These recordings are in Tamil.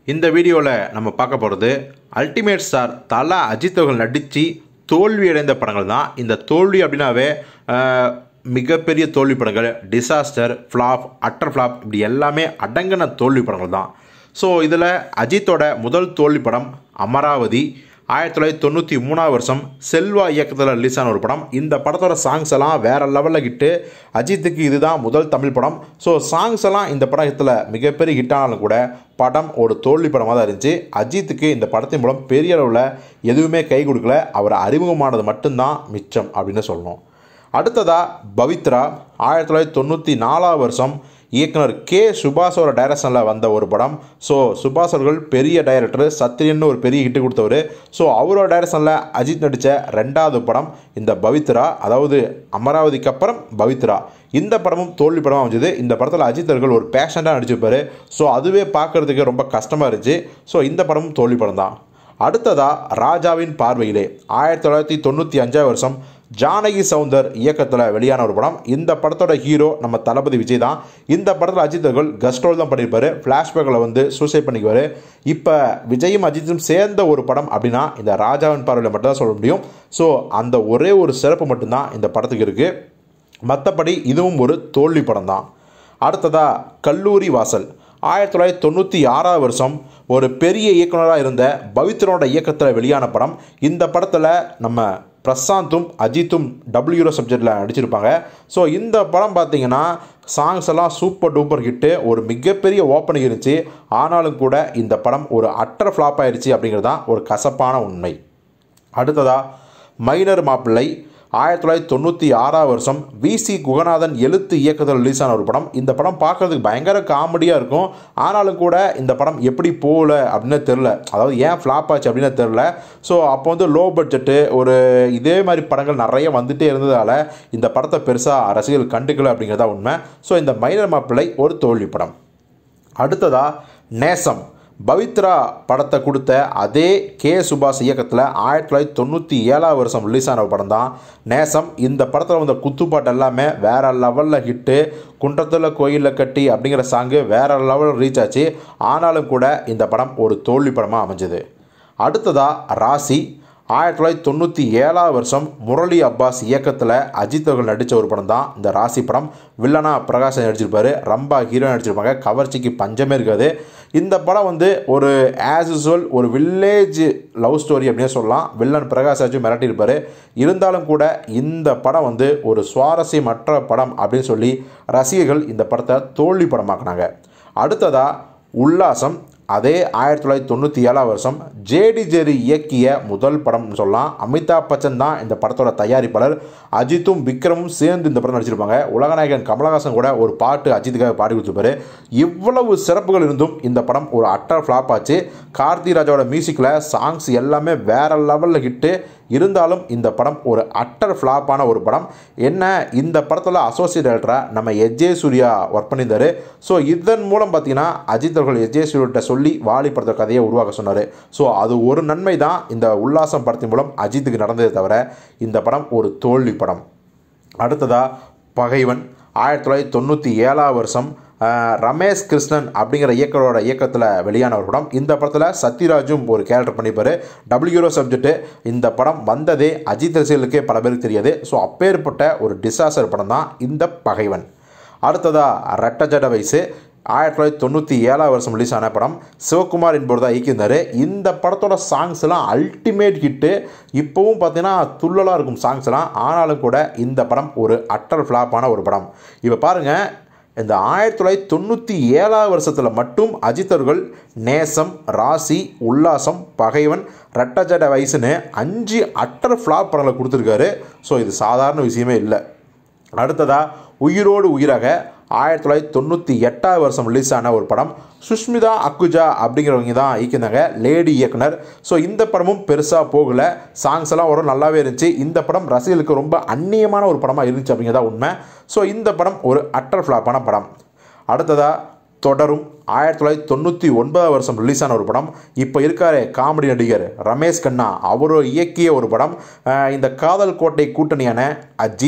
இந்த வீடியோவில் நம்ம பார்க்க போகிறது அல்டிமேட் ஸ்டார் தலா அஜித் அவர்கள் நடித்து தோல்வி அடைந்த படங்கள் தான் இந்த தோல்வி அப்படின்னாவே ஆஹ், மிகப்பெரிய தோல்வி படங்கள் டிசாஸ்டர் ஃப்ளாப் அட்டர் ஃப்ளாப் இப்படி எல்லாமே அடங்கின தோல்வி படங்கள் தான் ஸோ இதில் அஜித்தோட முதல் தோல்வி படம் அமராவதி ஆயிரத்தி தொள்ளாயிரத்தி தொண்ணூற்றி மூணாவது வருஷம் செல்வா இயக்கத்தில் ரிலீஸ் ஆன ஒரு படம் இந்த படத்தோட சாங்ஸ் எல்லாம் வேற லெவலில் ஹிட்டு அஜித்துக்கு இதுதான் முதல் தமிழ் படம் ஸோ சாங்ஸ் எல்லாம் இந்த படத்தில் மிகப்பெரிய ஹிட் ஆனாலும் கூட படம் ஒரு தோல்வி படமாக தான் இருந்துச்சு அஜித்துக்கு இந்த படத்தின் மூலம் பெரிய அளவில் எதுவுமே கை கொடுக்கல அவர் அறிமுகமானது மட்டும்தான் மிச்சம் அப்படின்னு சொல்லணும் அடுத்ததா பவித்ரா ஆயிரத்தி தொள்ளாயிரத்தி தொண்ணூற்றி நாலாவது வருஷம் இயக்குனர் கே சுபாஷோட டைரக்ஷனில் வந்த ஒரு படம் ஸோ சுபாஷ் அவர்கள் பெரிய டைரக்டர் சத்ரியன்னு ஒரு பெரிய ஹிட் கொடுத்தவர் ஸோ அவரோட டைரக்ஷனில் அஜித் நடித்த ரெண்டாவது படம் இந்த பவித்ரா அதாவது அமராவதிக்கு அப்புறம் பவித்ரா இந்த படமும் தோல்வி படமாக அமைஞ்சது இந்த படத்தில் அஜித் அவர்கள் ஒரு பேஷண்டாக நடிச்சிருப்பாரு ஸோ அதுவே பார்க்கறதுக்கு ரொம்ப கஷ்டமாக இருந்துச்சு ஸோ இந்த படமும் தோல்வி படம் தான் அடுத்ததா ராஜாவின் பார்வையிலே ஆயிரத்தி தொள்ளாயிரத்தி தொண்ணூற்றி அஞ்சாவது வருஷம் ஜானகி சவுந்தர் இயக்கத்தில் வெளியான ஒரு படம் இந்த படத்தோட ஹீரோ நம்ம தளபதி விஜய் தான் இந்த படத்தில் அஜித் அவர்கள் கஸ்ட் ரோல் தான் பண்ணியிருப்பாரு ஃப்ளாஷ்பேக்கில் வந்து சூசைட் பண்ணிக்குவார் இப்போ விஜயும் அஜித்தும் சேர்ந்த ஒரு படம் அப்படின்னா இந்த ராஜாவின் பார்வையில் மட்டும்தான் சொல்ல முடியும் ஸோ அந்த ஒரே ஒரு சிறப்பு மட்டும்தான் இந்த படத்துக்கு இருக்குது மற்றபடி இதுவும் ஒரு தோல்வி படம் தான் அடுத்ததா கல்லூரி வாசல் ஆயிரத்தி தொள்ளாயிரத்தி தொண்ணூற்றி ஆறாவது வருஷம் ஒரு பெரிய இயக்குனராக இருந்த பவித்ரனோட இயக்கத்தில் வெளியான படம் இந்த படத்தில் நம்ம பிரசாந்தும் அஜித்தும் டபிள்யூரோ சப்ஜெக்டில் நடிச்சிருப்பாங்க ஸோ இந்த படம் பார்த்தீங்கன்னா சாங்ஸ் எல்லாம் சூப்பர் டூப்பர் ஹிட்டு ஒரு மிகப்பெரிய ஓப்பனிங் இருந்துச்சு ஆனாலும் கூட இந்த படம் ஒரு அட்டர் ஃப்ளாப் ஆயிடுச்சு அப்படிங்கிறது தான் ஒரு கசப்பான உண்மை அடுத்ததா மைனர் மாப்பிள்ளை ஆயிரத்தி தொள்ளாயிரத்தி தொண்ணூற்றி ஆறாவது வருஷம் விசி குகநாதன் எழுத்து இயக்கத்தில் ரிலீஸ் ஆன ஒரு படம் இந்த படம் பார்க்கறதுக்கு பயங்கர காமெடியாக இருக்கும் ஆனாலும் கூட இந்த படம் எப்படி போகல அப்படின்னு தெரில அதாவது ஏன் ஃப்ளாப் ஆச்சு அப்படின்னு தெரில ஸோ அப்போ வந்து லோ பட்ஜெட்டு ஒரு இதே மாதிரி படங்கள் நிறைய வந்துட்டே இருந்ததால் இந்த படத்தை பெருசாக ரசிகர்கள் கண்டுக்கல அப்படிங்கிறதா உண்மை ஸோ இந்த மைனர் மாப்பிள்ளை ஒரு தோல்வி படம் அடுத்ததா நேசம் பவித்ரா படத்தை கொடுத்த அதே கே சுபாஷ் இயக்கத்தில் ஆயிரத்தி தொள்ளாயிரத்தி தொண்ணூற்றி ஏழாவது வருஷம் ரிலீஸ் ஆன ஒரு படம் தான் நேசம் இந்த படத்தில் வந்த குத்துப்பாட்டு எல்லாமே வேற லெவலில் ஹிட்டு குன்றத்தில் கோயிலில் கட்டி அப்படிங்கிற சாங்கு வேற லெவலில் ரீச் ஆச்சு ஆனாலும் கூட இந்த படம் ஒரு தோல்வி படமாக அமைஞ்சது அடுத்ததா ராசி ஆயிரத்தி தொள்ளாயிரத்தி தொண்ணூற்றி ஏழாவது வருஷம் முரளி அப்பாஸ் இயக்கத்தில் அஜித் அவர்கள் நடித்த ஒரு படம் தான் இந்த ராசி படம் வில்லனா பிரகாஷ் நடிச்சிருப்பாரு ரம்பா ஹீரோ நடிச்சிருப்பாங்க கவர்ச்சிக்கு பஞ்சமே இருக்காது இந்த படம் வந்து ஒரு ஆஸ் யூஸ்வல் ஒரு வில்லேஜ் லவ் ஸ்டோரி அப்படின்னு சொல்லலாம் வில்லன் பிரகாஷ் ராஜு மிரட்டியிருப்பார் இருந்தாலும் கூட இந்த படம் வந்து ஒரு சுவாரஸ்யமற்ற படம் அப்படின்னு சொல்லி ரசிகர்கள் இந்த படத்தை தோல்வி படமாக்குனாங்க அடுத்ததா உல்லாசம் அதே ஆயிரத்தி தொள்ளாயிரத்தி தொண்ணூற்றி ஏழாம் வருஷம் ஜேடி ஜெரி இயக்கிய முதல் படம்னு சொல்லலாம் அமிதாப் பச்சன் தான் இந்த படத்தோட தயாரிப்பாளர் அஜித்தும் விக்ரமும் சேர்ந்து இந்த படம் நடிச்சிருப்பாங்க உலகநாயகன் கமலஹாசன் கூட ஒரு பாட்டு அஜித்துக்காக பாடி கொடுத்துருப்பாரு இவ்வளவு சிறப்புகள் இருந்தும் இந்த படம் ஒரு அட்டர் ஃப்ளாப் ஆச்சு கார்த்தி ராஜாவோட மியூசிக்கில் சாங்ஸ் எல்லாமே வேற லெவலில் ஹிட்டு இருந்தாலும் இந்த படம் ஒரு அட்டர் ஃப்ளாப்பான ஒரு படம் என்ன இந்த படத்தில் அசோசியேட் டைரக்டராக நம்ம எஜே சூர்யா ஒர்க் பண்ணியிருந்தாரு ஸோ இதன் மூலம் பார்த்தீங்கன்னா அஜித் அவர்கள் எஜே சூர்யாட்ட சொல்லி வாலி படத்த கதையை உருவாக்க சொன்னார் ஸோ அது ஒரு நன்மை தான் இந்த உல்லாசம் படத்தின் மூலம் அஜித்துக்கு நடந்ததே தவிர இந்த படம் ஒரு தோல்வி படம் அடுத்ததா பகைவன் ஆயிரத்தி தொள்ளாயிரத்தி தொண்ணூற்றி ஏழாவது வருஷம் அஹ், ரமேஷ் கிருஷ்ணன் அப்படிங்கிற இயக்கரோட இயக்கத்தில் வெளியான ஒரு படம் இந்த படத்தில் சத்யராஜும் ஒரு கேரக்டர் பண்ணிப்பார் டபிள்யூரோ சப்ஜெக்ட்டு இந்த படம் வந்ததே அஜித் ரசிகர்களுக்கே பல பேருக்கு தெரியாது ஸோ அப்பேற்பட்ட ஒரு டிசாஸ்டர் படம் தான் இந்த பகைவன் அடுத்ததா ரெட்டஜட வயசு ஆயிரத்தி தொள்ளாயிரத்தி தொண்ணூற்றி ஏழாவது வருஷம் ரிலீஸ் ஆன படம் சிவகுமார் என்பவர் தான் இயக்கியிருந்தார் இந்த படத்தோட சாங்ஸ் எல்லாம் அல்டிமேட் ஹிட்டு இப்போவும் பார்த்தீங்கன்னா துள்ளலாக இருக்கும் சாங்ஸ் எல்லாம் ஆனாலும் கூட இந்த படம் ஒரு அட்டர் ஃப்ளாப்பான ஒரு படம் இப்போ பாருங்கள் இந்த ஆயிரத்தி தொள்ளாயிரத்தி தொண்ணூற்றி ஏழாவது வருஷத்தில் மட்டும் அஜித் அவர்கள் நேசம் ராசி உல்லாசம் பகைவன் ரெட்டஜட வயசுன்னு அஞ்சு அட்டர் ஃப்ளாப் படங்களை கொடுத்துருக்காரு ஸோ இது சாதாரண விஷயமே இல்லை அடுத்ததா உயிரோடு உயிராக ஆயிரத்தி தொள்ளாயிரத்தி தொண்ணூற்றி எட்டாவது வருஷம் ரிலீஸ் ஆன ஒரு படம் சுஷ்மிதா அக்குஜா அப்படிங்கிறவங்க தான் இயக்கினாங்க லேடி இயக்குனர் ஸோ இந்த படமும் பெருசாக போகலை சாங்ஸ் எல்லாம் ஒரு நல்லாவே இருந்துச்சு இந்த படம் ரசிகர்களுக்கு ரொம்ப அந்நியமான ஒரு படமாக இருந்துச்சு அப்படிங்கிறதா உண்மை ஸோ இந்த படம் ஒரு அட்டர் ஃப்ளாப்பான படம் அடுத்ததா தொடரும் ஆயிரத்தி தொள்ளாயிரத்தி தொண்ணூற்றி ஒன்பதாம் வருஷம் ரிலீஸ் ஆன ஒரு படம் இப்போ இருக்காரு காமெடி நடிகர் ரமேஷ் கண்ணா அவரோ இயக்கிய ஒரு படம் அஹ் இந்த காதல் கோட்டை கூட்டணியான அஜித்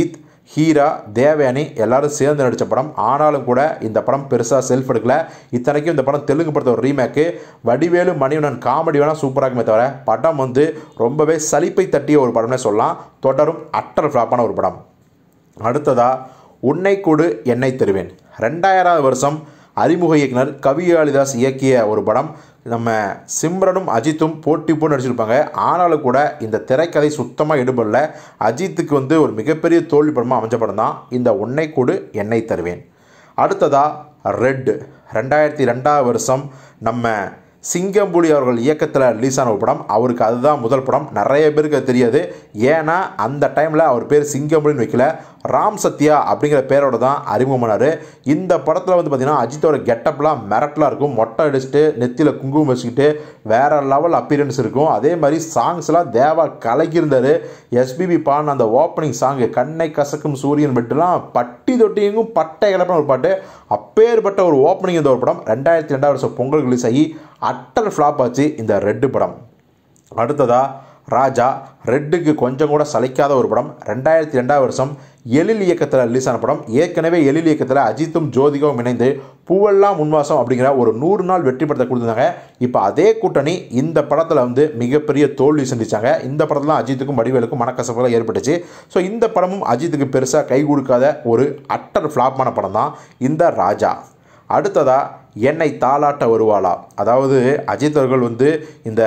ஹீரா தேவயானி எல்லாரும் சேர்ந்து நடித்த படம் ஆனாலும் கூட இந்த படம் பெருசாக செல்ஃப் எடுக்கல இத்தனைக்கும் இந்த படம் தெலுங்கு படத்தை ஒரு ரீமேக்கு வடிவேலு மணிவனன் காமெடி வேணால் சூப்பராக இருக்குமே தவிர படம் வந்து ரொம்பவே சலிப்பை தட்டிய ஒரு படம்னே சொல்லலாம் தொடரும் அட்டர் ஃப்ளாப்பான ஒரு படம் அடுத்ததா உன்னை கொடு என்னை தருவேன் ரெண்டாயிராவது வருஷம் அறிமுக இயக்குனர் கவி காளிதாஸ் இயக்கிய ஒரு படம் நம்ம சிம்ரனும் அஜித்தும் போட்டி போட்டு நடிச்சிருப்பாங்க ஆனாலும் கூட இந்த திரைக்கதை சுத்தமாக எடுபடல அஜித்துக்கு வந்து ஒரு மிகப்பெரிய தோல்வி படமாக அமைஞ்ச படம் தான் இந்த உன்னை கொடு என்னை தருவேன் அடுத்ததா ரெட் ரெண்டாயிரத்தி ரெண்டாவது வருஷம் நம்ம சிங்கம்புலி அவர்கள் இயக்கத்தில் ரிலீஸ் ஆன ஒரு படம் அவருக்கு அதுதான் முதல் படம் நிறைய பேருக்கு அது தெரியாது ஏன்னா அந்த டைமில் அவர் பேர் சிங்கம்புலின்னு வைக்கல ராம் சத்யா அப்படிங்கிற பேரோட தான் அறிமுகமானார் இந்த படத்தில் வந்து பார்த்திங்கன்னா அஜித்தோட கெட்டப்லாம் மிரட்டலாக இருக்கும் மொட்டை அடிச்சுட்டு நெத்தியில் குங்குமம் வச்சுக்கிட்டு வேறு லெவல் அப்பீரன்ஸ் இருக்கும் அதே மாதிரி சாங்ஸ்லாம் தேவா கலக்கியிருந்தார் எஸ்பிபி பாடின அந்த ஓப்பனிங் சாங்கு கண்ணை கசக்கும் சூரியன் பெட்டுலாம் பட்டி தொட்டியும் பட்டை கிளப்பின ஒரு பாட்டு அப்பேற்பட்ட ஒரு ஓப்பனிங் இந்த ஒரு படம் ரெண்டாயிரத்தி ரெண்டாவது வருஷம் பொங்கல் ரிலீஸ் ஆகி அட்டர் ஃப்ளாப் ஆச்சு இந்த ரெட்டு படம் அடுத்ததா ராஜா ரெட்டுக்கு கொஞ்சம் கூட சளைக்காத ஒரு படம் ரெண்டாயிரத்தி ரெண்டாவது வருஷம் எழில் இயக்கத்தில் ரிலீஸ் ஆன படம் ஏற்கனவே எழில் இயக்கத்தில் அஜித்தும் ஜோதிகாவும் இணைந்து பூவெல்லாம் முன்வாசம் அப்படிங்கிற ஒரு நூறு நாள் வெற்றி படத்தை கொடுத்துருந்தாங்க இப்போ அதே கூட்டணி இந்த படத்தில் வந்து மிகப்பெரிய தோல்வி சந்திச்சாங்க இந்த படத்தில் அஜித்துக்கும் வடிவேலுக்கும் மனக்கசப்புகள் ஏற்பட்டுச்சு ஸோ இந்த படமும் அஜித்துக்கு பெருசாக கை கொடுக்காத ஒரு அட்டர் ஃப்ளாப்பான படம் தான் இந்த ராஜா அடுத்ததா என்னை தாளாட்ட வருவாளா அதாவது அஜித் அவர்கள் வந்து இந்த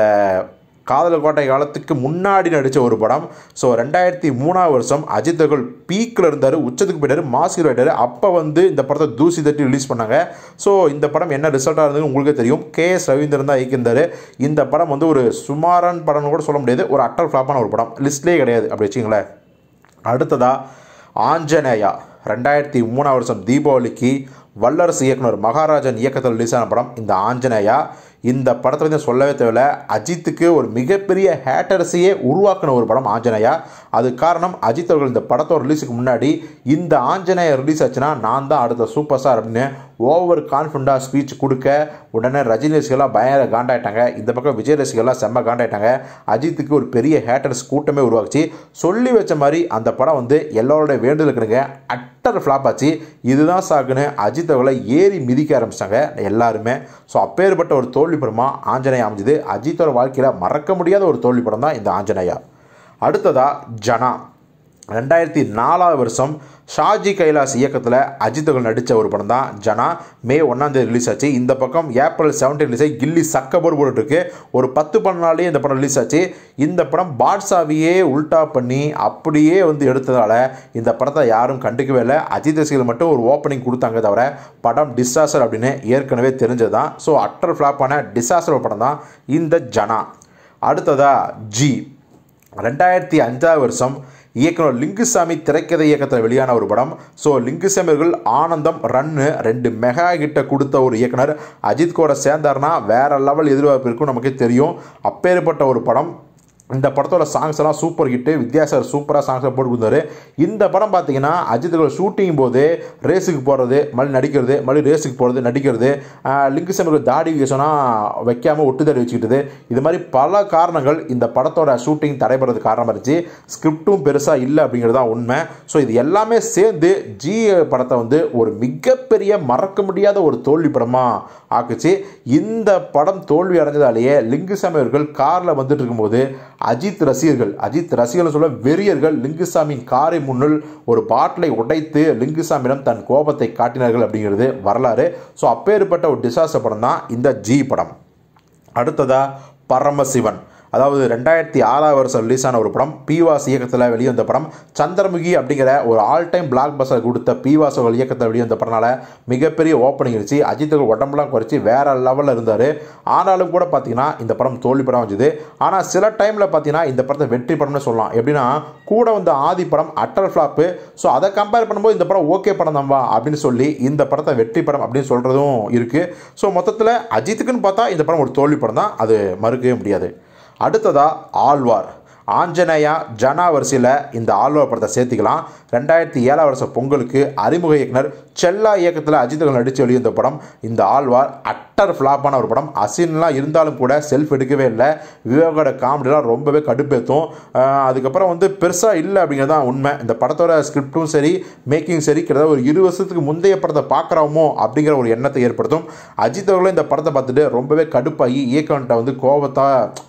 காதல் கோட்டை காலத்துக்கு முன்னாடி நடித்த ஒரு படம் ஸோ ரெண்டாயிரத்தி மூணாவது வருஷம் அஜித் அவர்கள் பீக்கில் இருந்தார் உச்சத்துக்கு போயிட்டார் மாஸ் ஹீரோ ஆயிட்டாரு அப்போ வந்து இந்த படத்தை தூசி தட்டி ரிலீஸ் பண்ணாங்க ஸோ இந்த படம் என்ன ரிசல்ட்டாக இருந்தது உங்களுக்கே தெரியும் கே எஸ் ரவீந்திரன் தான் இயக்கியிருந்தார் இந்த படம் வந்து ஒரு சுமாரான படம்னு கூட சொல்ல முடியாது ஒரு அட்டர் ஃப்ளாப்பான ஒரு படம் லிஸ்ட்லேயே கிடையாது அப்படி வச்சுங்களேன் அடுத்ததா ஆஞ்சநேயா ரெண்டாயிரத்தி மூணாவது வருஷம் தீபாவளிக்கு வல்லரசு இயக்குனர் மகாராஜன் இயக்கத்தில் ரிலீஸ் ஆன படம் இந்த ஆஞ்சநேயா இந்த படத்தை வந்து சொல்லவே தேவையில்ல அஜித்துக்கு ஒரு மிகப்பெரிய ஹேட்டர்ஸையே உருவாக்கின ஒரு படம் ஆஞ்சநேயா அது காரணம் அஜித் அவர்கள் இந்த படத்தோட ரிலீஸுக்கு முன்னாடி இந்த ஆஞ்சநேயா ரிலீஸ் ஆச்சுன்னா நான் தான் அடுத்த சூப்பர் ஸ்டார் அப்படின்னு ஓவர் கான்ஃபிடண்டாக ஸ்பீச் கொடுக்க உடனே ரஜினி ரசிகர்லாம் பயங்கர காண்டாயிட்டாங்க இந்த பக்கம் விஜய் ரசிகர்லாம் செம்ம காண்டாயிட்டாங்க அஜித்துக்கு ஒரு பெரிய ஹேட்டர்ஸ் கூட்டமே உருவாக்குச்சு சொல்லி வச்ச மாதிரி அந்த படம் வந்து எல்லோருடைய வேண்டுதலுக்குனுங்க அட்டர் ஃப்ளாப் ஆச்சு இதுதான் சாக்குன்னு அஜித் அவர்களை ஏறி மிதிக்க ஆரம்பிச்சிட்டாங்க எல்லாருமே ஸோ அப்பேற்பட்ட ஒரு தோல்வி படமாக ஆஞ்சநேயா அமைஞ்சுது அஜித்தோட வாழ்க்கையில் மறக்க முடியாத ஒரு தோல்வி படம் தான் இந்த ஆஞ்சநேயா அடுத்ததா ஜனா ரெண்டாயிரத்தி நாலாவது வருஷம் ஷாஜி கைலாஸ் இயக்கத்தில் அஜித் அவர்கள் நடித்த ஒரு படம் தான் ஜனா மே ஒன்றாந்தேதி ரிலீஸ் ஆச்சு இந்த பக்கம் ஏப்ரல் செவன்டீன் ரிலீஸ் ஆகி கில்லி சக்கப்போர் போட்டுருக்கு ஒரு பத்து பன்னெண்டு இந்த படம் ரிலீஸ் ஆச்சு இந்த படம் பாட்ஷாவையே உல்டா பண்ணி அப்படியே வந்து எடுத்ததால் இந்த படத்தை யாரும் கண்டுக்கவே இல்லை அஜித் ரசிகர்கள் மட்டும் ஒரு ஓப்பனிங் கொடுத்தாங்க தவிர படம் டிசாஸ்டர் அப்படின்னு ஏற்கனவே தெரிஞ்சது தான் ஸோ அட்டர் ஃப்ளாப்பான டிசாஸ்டர் படம் தான் இந்த ஜனா அடுத்ததா ஜி ரெண்டாயிரத்தி அஞ்சாவது வருஷம் இயக்குனர் லிங்குசாமி திரைக்கதை இயக்கத்தில் வெளியான ஒரு படம் ஸோ லிங்குசாமி அவர்கள் ஆனந்தம் ரன்னு ரெண்டு மெகா கிட்ட கொடுத்த ஒரு இயக்குனர் அஜித் கூட சேர்ந்தார்னா வேற லெவல் எதிர்பார்ப்பு இருக்கும் நமக்கு தெரியும் அப்பேற்பட்ட ஒரு படம் இந்த படத்தோட சாங்ஸ் எல்லாம் சூப்பர் ஹிட்டு வித்யாசார் சூப்பராக சாங்ஸை போட்டு கொடுத்தாரு இந்த படம் பார்த்தீங்கன்னா அஜித்துகள் ஷூட்டிங் போது ரேஸுக்கு போகிறது மறுபடியும் நடிக்கிறது மறுபடியும் ரேஸுக்கு போகிறது நடிக்கிறது லிங்கு சமர்கள் தாடி சொன்னால் வைக்காமல் ஒட்டு தாடி வச்சுக்கிட்டது இது மாதிரி பல காரணங்கள் இந்த படத்தோட ஷூட்டிங் தடைபடுறது காரணமாக இருந்துச்சு ஸ்கிரிப்டும் பெருசாக இல்லை அப்படிங்கிறது தான் உண்மை ஸோ இது எல்லாமே சேர்ந்து ஜி படத்தை வந்து ஒரு மிகப்பெரிய மறக்க முடியாத ஒரு தோல்வி படமாக ஆக்குச்சு இந்த படம் தோல்வி அடைஞ்சதாலேயே லிங்குசாமி அவர்கள் காரில் வந்துட்டு இருக்கும்போது அஜித் ரசிகர்கள் அஜித் ரசிகர்கள் சொல்ல வெறியர்கள் லிங்குசாமியின் காரை முன்னில் ஒரு பாட்டிலை உடைத்து லிங்குசாமியிடம் தன் கோபத்தை காட்டினார்கள் அப்படிங்கிறது வரலாறு ஸோ அப்பேற்பட்ட ஒரு டிசாஸ்டர் படம் தான் இந்த ஜி படம் அடுத்ததா பரமசிவன் அதாவது ரெண்டாயிரத்தி ஆறாவது வருஷம் ரிலீஸ் ஆன ஒரு படம் பிவாஸ் இயக்கத்தில் வெளிவந்த படம் சந்திரமுகி அப்படிங்கிற ஒரு ஆல் டைம் பிளாக் பஸ்டர் கொடுத்த பிவாஸ் அவர்கள் இயக்கத்தில் வெளிவந்த படனால மிகப்பெரிய ஓப்பனிங் இருந்துச்சு அஜித் அவர்கள் உடம்புலாம் குறைச்சி வேற லெவலில் இருந்தார் ஆனாலும் கூட பார்த்தீங்கன்னா இந்த படம் தோல்வி படம் வந்தது ஆனால் சில டைமில் பார்த்தீங்கன்னா இந்த படத்தை வெற்றி படம்னு சொல்லலாம் எப்படின்னா கூட வந்த ஆதி படம் அட்டர் ஃப்ளாப்பு ஸோ அதை கம்பேர் பண்ணும்போது இந்த படம் ஓகே படம் தான் அப்படின்னு சொல்லி இந்த படத்தை வெற்றி படம் அப்படின்னு சொல்கிறதும் இருக்குது ஸோ மொத்தத்தில் அஜித்துக்குன்னு பார்த்தா இந்த படம் ஒரு தோல்வி படம் தான் அது மறுக்கவே முடியாது அடுத்ததா ஆழ்வார் ஆஞ்சநேயா ஜனா வரிசையில் இந்த ஆழ்வார் படத்தை சேர்த்துக்கலாம் ரெண்டாயிரத்தி ஏழாம் வருஷம் பொங்கலுக்கு அறிமுக இயக்குனர் செல்லா இயக்கத்தில் அஜித்கள் நடித்து வெளிவந்த படம் இந்த ஆழ்வார் அட்டர் ஃப்ளாப்பான ஒரு படம் அசின்லாம் இருந்தாலும் கூட செல்ஃப் எடுக்கவே இல்லை விவேகோட காமெடிலாம் ரொம்பவே கடுப்பேற்றும் ஆஹ் அதுக்கப்புறம் வந்து பெருசாக இல்லை அப்படிங்கிறது தான் உண்மை இந்த படத்தோட ஸ்கிரிப்டும் சரி மேக்கிங் சரி கிட்டத்தட்ட ஒரு இரு வருஷத்துக்கு முந்தைய படத்தை பார்க்குறோமோ அப்படிங்கிற ஒரு எண்ணத்தை ஏற்படுத்தும் அஜித் அவர்களும் இந்த படத்தை பார்த்துட்டு ரொம்பவே கடுப்பாகி இயக்கன்ட்ட வந்து கோபத்தை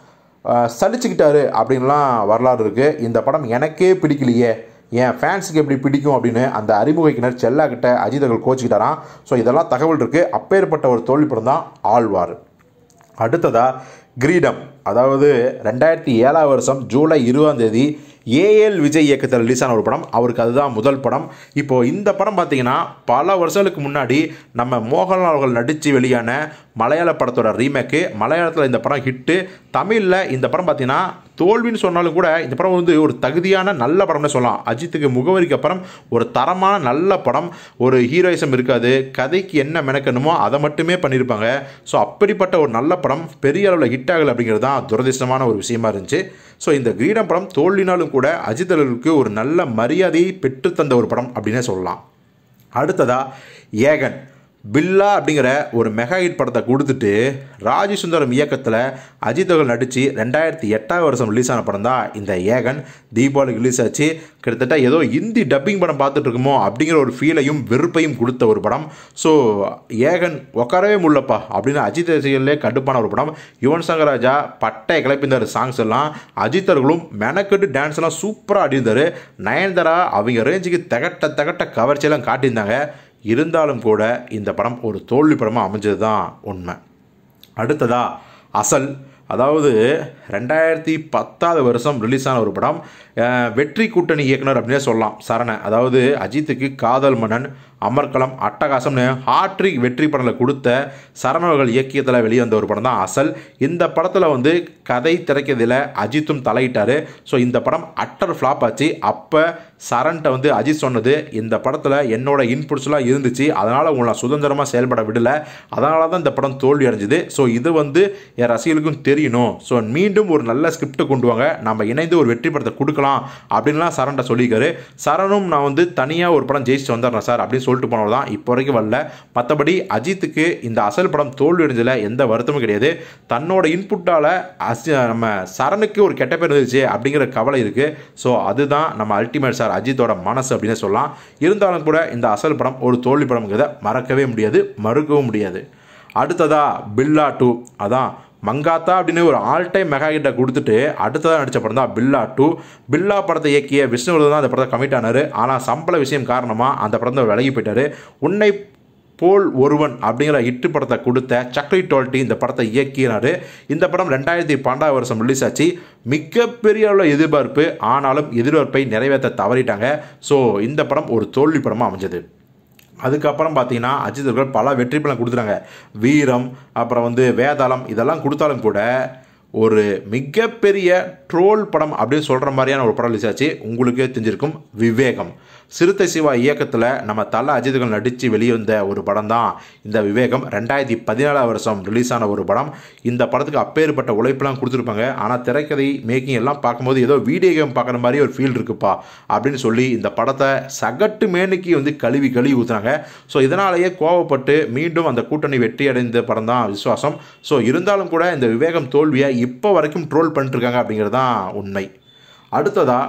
ஆஹ் சலிச்சுக்கிட்டாரு அப்படின்லாம் வரலாறு இருக்குது இந்த படம் எனக்கே பிடிக்கலையே என் ஃபேன்ஸுக்கு எப்படி பிடிக்கும் அப்படின்னு அந்த அறிமுகிக்கினர் செல்லா கிட்ட அஜித் அவர்கள் கோச்சிக்கிட்டாராம் ஸோ இதெல்லாம் தகவல் இருக்குது அப்பேற்பட்ட ஒரு தோல்வி படம் தான் ஆழ்வார் அடுத்ததா கிரீடம் அதாவது ரெண்டாயிரத்தி ஏழாம் வருஷம் ஜூலை இருபதாம் தேதி ஏஎல் விஜய் இயக்கத்தில் ரிலீஸ் ஆன ஒரு படம் அவருக்கு அதுதான் முதல் படம் இப்போது இந்த படம் பார்த்தீங்கன்னா பல வருஷங்களுக்கு முன்னாடி நம்ம மோகன்லால் அவர்கள் நடித்து வெளியான மலையாள படத்தோட ரீமேக்கு மலையாளத்தில் இந்த படம் ஹிட்டு தமிழில் இந்த படம் பார்த்தீங்கன்னா தோல்வின்னு சொன்னாலும் கூட இந்த படம் வந்து ஒரு தகுதியான நல்ல படம்னு சொல்லலாம் அஜித்துக்கு முகவரிக்கு அப்புறம் ஒரு தரமான நல்ல படம் ஒரு ஹீரோயிசம் இருக்காது கதைக்கு என்ன மெனக்கணுமோ அதை மட்டுமே பண்ணியிருப்பாங்க ஸோ அப்படிப்பட்ட ஒரு நல்ல படம் பெரிய அளவில் ஹிட் ஆகலை அப்படிங்கிறது தான் துரதிர்ஷ்டமான ஒரு விஷயமா இருந்துச்சு ஸோ இந்த கிரீடம் படம் தோல்வினாலும் கூட அஜித் அவர்களுக்கு ஒரு நல்ல மரியாதையை பெற்றுத்தந்த ஒரு படம் அப்படின்னே சொல்லலாம் அடுத்ததா ஏகன் பில்லா அப்படிங்கிற ஒரு மெகா ஹிட் படத்தை கொடுத்துட்டு ராஜி சுந்தரம் இயக்கத்தில் அஜித் அவர்கள் நடித்து ரெண்டாயிரத்தி எட்டாவது வருஷம் ரிலீஸ் ஆன படம் தான் இந்த ஏகன் தீபாவளிக்கு ரிலீஸ் ஆச்சு கிட்டத்தட்ட ஏதோ ஹிந்தி டப்பிங் படம் பார்த்துட்டு இருக்குமோ அப்படிங்கிற ஒரு ஃபீலையும் வெறுப்பையும் கொடுத்த ஒரு படம் ஸோ ஏகன் உட்காரவே முடியலப்பா அப்படின்னு அஜித் ரசிகர்களே கடுப்பான ஒரு படம் யுவன் சங்கர் ராஜா பட்டை கிளப்பிந்தார் சாங்ஸ் எல்லாம் அஜித் அவர்களும் மெனக்கெட்டு டான்ஸ் எல்லாம் சூப்பராக ஆடியிருந்தார் நயன்தாரா அவங்க ரேஞ்சுக்கு தகட்ட தகட்ட கவர்ச்சியெல்லாம் காட்டியிருந்தாங்க இருந்தாலும் கூட இந்த படம் ஒரு தோல்வி படமாக அமைஞ்சது தான் உண்மை அடுத்ததா அசல் அதாவது ரெண்டாயிரத்தி பத்தாவது வருஷம் ரிலீஸ் ஆன ஒரு படம் அஹ், வெற்றி கூட்டணி இயக்குனர் அப்படின்னே சொல்லலாம் சரண அதாவது அஜித்துக்கு காதல் மன்னன் அமர்கலம் அட்டகாசம்னு ஹாட்ரிக் வெற்றி படங்களை கொடுத்த சரணவர்கள் இயக்கியத்தில் வெளிவந்த ஒரு படம் தான் அசல் இந்த படத்தில் வந்து கதை திரைக்கிறதுல அஜித்தும் தலையிட்டார் ஸோ இந்த படம் அட்டர் ஃப்ளாப் ஆச்சு அப்போ சரண்ட்ட வந்து அஜித் சொன்னது இந்த படத்தில் என்னோட இன்புட்ஸ்லாம் இருந்துச்சு அதனால் உங்களை நான் சுதந்திரமாக செயல்பட விடலை அதனால தான் இந்த படம் தோல்வி அடைஞ்சுது ஸோ இது வந்து என் ரசிகர்களுக்கும் தெரியணும் ஸோ மீண்டும் ஒரு நல்ல ஸ்கிரிப்டை கொண்டு வாங்க நம்ம இணைந்து ஒரு வெற்றி படத்தை கொடுக்கலாம் அப்படின்லாம் சரண்ட்ட சொல்லியிருக்காரு சரணும் நான் வந்து தனியாக ஒரு படம் ஜெயிச்சு வந்துடுறேன் சார் அப்படின்னு சொல்லிட்டு போனவர் தான் இப்போ வரைக்கும் வரல மற்றபடி அஜித்துக்கு இந்த அசல் படம் தோல்வி அடைஞ்சதில் எந்த வருத்தமும் கிடையாது தன்னோட இன்புட்டால் அசி நம்ம சரணுக்கு ஒரு கெட்ட பேர் இருந்துச்சு அப்படிங்கிற கவலை இருக்குது ஸோ அதுதான் நம்ம அல்டிமேட் சார் அஜித்தோட மனசு அப்படின்னு சொல்லலாம் இருந்தாலும் கூட இந்த அசல் படம் ஒரு தோல்வி படம்ங்கிறத மறக்கவே முடியாது மறுக்கவும் முடியாது அடுத்ததா பில்லா டூ அதான் மங்காத்தா அப்படின்னு ஒரு ஆல் டைம் மெகா ஹிட்டை கொடுத்துட்டு அடுத்ததாக நடித்த படம் தான் பில்லா டூ பில்லா படத்தை இயக்கிய விஷ்ணுவர்தன் தான் அந்த படத்தை கமிட் ஆனார் ஆனால் சம்பள விஷயம் காரணமாக அந்த படத்தை விலகி போயிட்டார் உன்னை போல் ஒருவன் அப்படிங்கிற ஹிட்டு படத்தை கொடுத்த சக்ரி டோல்ட்டி இந்த படத்தை இயக்கினார் இந்த படம் ரெண்டாயிரத்தி பன்னெண்டாவது வருஷம் ரிலீஸ் ஆச்சு மிகப்பெரிய அளவில் எதிர்பார்ப்பு ஆனாலும் எதிர்பார்ப்பை நிறைவேற்ற தவறிட்டாங்க ஸோ இந்த படம் ஒரு தோல்வி படமாக அமைஞ்சது அதுக்கப்புறம் பார்த்தீங்கன்னா அஜித் அவர்கள் பல வெற்றி படம் கொடுத்துட்டாங்க வீரம் அப்புறம் வந்து வேதாளம் இதெல்லாம் கொடுத்தாலும் கூட ஒரு மிகப்பெரிய ட்ரோல் படம் அப்படின்னு சொல்கிற மாதிரியான ஒரு படம் ரிலீஸ் ஆச்சு உங்களுக்கே தெரிஞ்சிருக்கும் விவேகம் சிறுத்தை சிவா இயக்கத்தில் நம்ம தல அஜித்கள் நடித்து வெளிவந்த ஒரு படம் தான் இந்த விவேகம் ரெண்டாயிரத்தி பதினேழாம் வருஷம் ரிலீஸ் ஆன ஒரு படம் இந்த படத்துக்கு அப்பேற்பட்ட உழைப்பெல்லாம் கொடுத்துருப்பாங்க ஆனால் திரைக்கதை மேக்கிங் எல்லாம் பார்க்கும்போது ஏதோ வீடியோ கேம் பார்க்குற மாதிரி ஒரு ஃபீல் இருக்குப்பா அப்படின்னு சொல்லி இந்த படத்தை சகட்டு மேனுக்கு வந்து கழுவி கழுவி ஊற்றுனாங்க ஸோ இதனாலேயே கோவப்பட்டு மீண்டும் அந்த கூட்டணி வெற்றி அடைந்த படம் தான் விசுவாசம் ஸோ இருந்தாலும் கூட இந்த விவேகம் தோல்வியை இப்போ வரைக்கும் ட்ரோல் பண்ணிட்டுருக்காங்க அப்படிங்கிறது தான் உண்மை அடுத்ததா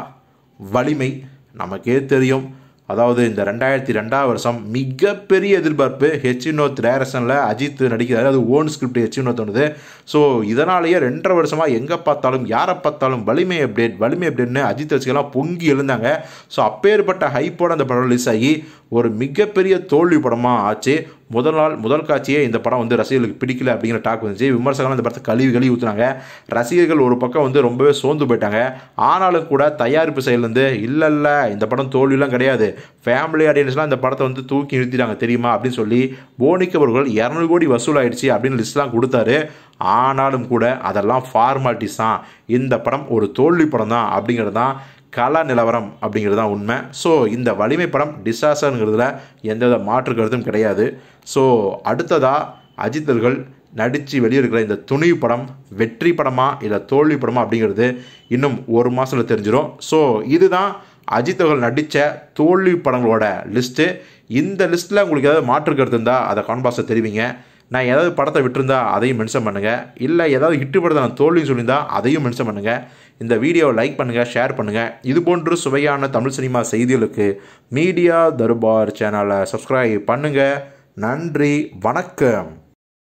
வலிமை நமக்கே தெரியும் அதாவது இந்த ரெண்டாயிரத்தி ரெண்டாவது வருஷம் மிகப்பெரிய எதிர்பார்ப்பு ஹெச் வினோத் டைரக்ஷனில் அஜித் நடிக்கிறாரு அது ஓன் ஸ்கிரிப்ட் ஹெச் வினோத் வந்தது ஸோ இதனாலேயே ரெண்டரை வருஷமாக எங்கே பார்த்தாலும் யாரை பார்த்தாலும் வலிமை அப்டேட் வலிமை அப்டேட்னு அஜித் ரசிகர்லாம் பொங்கி எழுந்தாங்க ஸோ அப்பேற்பட்ட ஹைப்போட அந்த படம் ரிலீஸ் ஆகி ஒரு மிகப்பெரிய தோல்வி படமாக ஆச்சு முதல் நாள் முதல் காட்சியே இந்த படம் வந்து ரசிகர்களுக்கு பிடிக்கல அப்படிங்கிற டாக் வந்துச்சு விமர்சகர்கள் இந்த படத்தை கழுவி கழுவி ஊற்றுனாங்க ரசிகர்கள் ஒரு பக்கம் வந்து ரொம்பவே சோர்ந்து போயிட்டாங்க ஆனாலும் கூட தயாரிப்பு சைட்லேருந்து இல்லை இல்லை இந்த படம் தோல்விலாம் கிடையாது ஃபேமிலி ஆடியன்ஸ்லாம் இந்த படத்தை வந்து தூக்கி நிறுத்திட்டாங்க தெரியுமா அப்படின்னு சொல்லி போனிக் அவர்கள் இரநூறு கோடி வசூலாயிடுச்சு அப்படின்னு லிஸ்ட்லாம் கொடுத்தாரு ஆனாலும் கூட அதெல்லாம் ஃபார்மாலிட்டிஸ் தான் இந்த படம் ஒரு தோல்வி படம் தான் அப்படிங்கிறது தான் கலா நிலவரம் அப்படிங்கிறது தான் உண்மை ஸோ இந்த வலிமை படம் டிசாஸ்டருங்கிறதுல எந்தவித மாற்று கருத்தும் கிடையாது ஸோ அடுத்ததாக அஜித்தர்கள் நடித்து வெளியிருக்கிற இந்த துணிவு படம் வெற்றி படமா இல்லை தோல்வி படமா அப்படிங்கிறது இன்னும் ஒரு மாதத்தில் தெரிஞ்சிடும் ஸோ இதுதான் அஜித் அவர்கள் நடித்த தோல்வி படங்களோட லிஸ்ட்டு இந்த லிஸ்ட்டில் உங்களுக்கு ஏதாவது மாற்று கருத்து இருந்தால் அதை கான்பாஸை தெரிவிங்க நான் ஏதாவது படத்தை விட்டுருந்தா அதையும் மென்ஷன் பண்ணுங்கள் இல்லை ஏதாவது ஹிட்டு படத்தை நான் தோல்வின்னு சொல்லியிருந்தா அதையும் மென்ஷன் பண்ணுங்கள் இந்த வீடியோவை லைக் பண்ணுங்கள் ஷேர் பண்ணுங்கள் இது போன்று சுவையான தமிழ் சினிமா செய்திகளுக்கு மீடியா தர்பார் சேனலை சப்ஸ்கிரைப் பண்ணுங்கள் நன்றி வணக்கம்